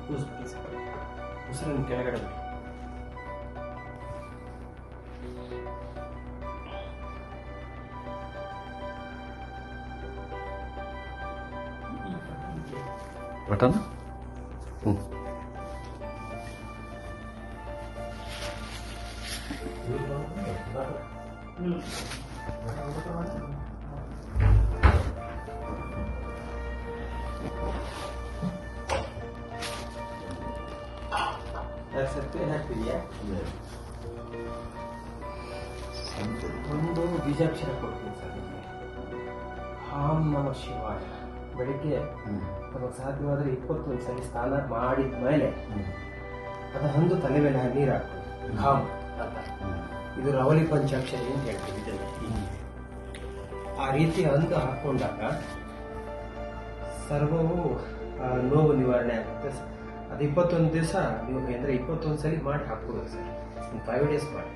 ಉಸ್- ಉಸಿರನ್ನು ಕೆಳಗಡೆ ಬಿಡಿ. ಬಟನ್ ಹ್ಞೂ ಎರಡು ಸರ್ತಿ ಹಾಕ್ತಿದ್ಯಾ ಒಂದು ಬೀಜಾಕ್ಷರ ಕೊಡ್ತೀನಿ ಸರ್ ನಿಮಗೆ ಹಾಂ ನಮ ಶಿವಾಯ ಬೆಳಿಗ್ಗೆ ನಮಗೆ ಸಾಧ್ಯವಾದರೆ ಇಪ್ಪತ್ತೊಂದು ಸಲ ಸ್ನಾನ ಮಾಡಿದ ಮೇಲೆ ಅದು ಹಂದು ತಲೆ ಮೇಲೆ ನೀರು ಹಾಕ್ಬೋದು ಘಾಮ್ ಅಂತ ಇದು ರವಲಿ ಪಂಚಾಕ್ಷರಿ ಅಂತ ಹೇಳ್ತೀವಿ ಇದನ್ನು ಆ ರೀತಿ ಅಂದು ಹಾಕೊಂಡಾಗ ಸರ್ವವು ಆ, ನೋವು ನಿವಾರಣೆ ಆಗುತ್ತೆ ಸ- ಅದು ಇಪ್ಪತ್ತೊಂದು ದಿವಸ ನೀವು ಅಂದರೆ ಇಪ್ಪತ್ತೊಂದು ಸಲ ಮಾಡಿ ಹಾಕ್ಬೋದು ಸರ್ ಒಂದು ಫೈವ್ ಡೇಸ್ ಮಾಡಿ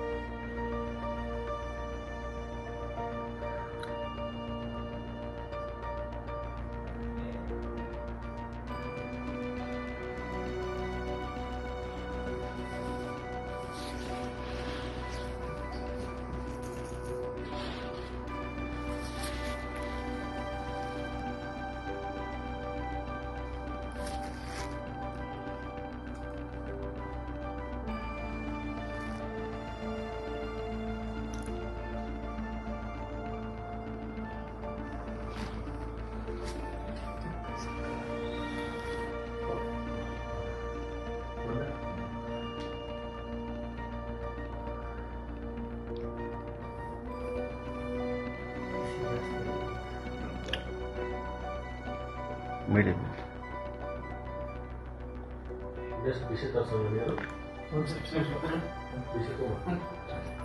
ಮೀಡಿಯಮ್ ಎಷ್ಟು ಬಿಸಿ ತರಿಸೋದು ನೀರು ಒಂದು ಸ್ವಲ್ಪ ಸ್ವಲ್ಪ ಬಿಸಿ ತಗೋ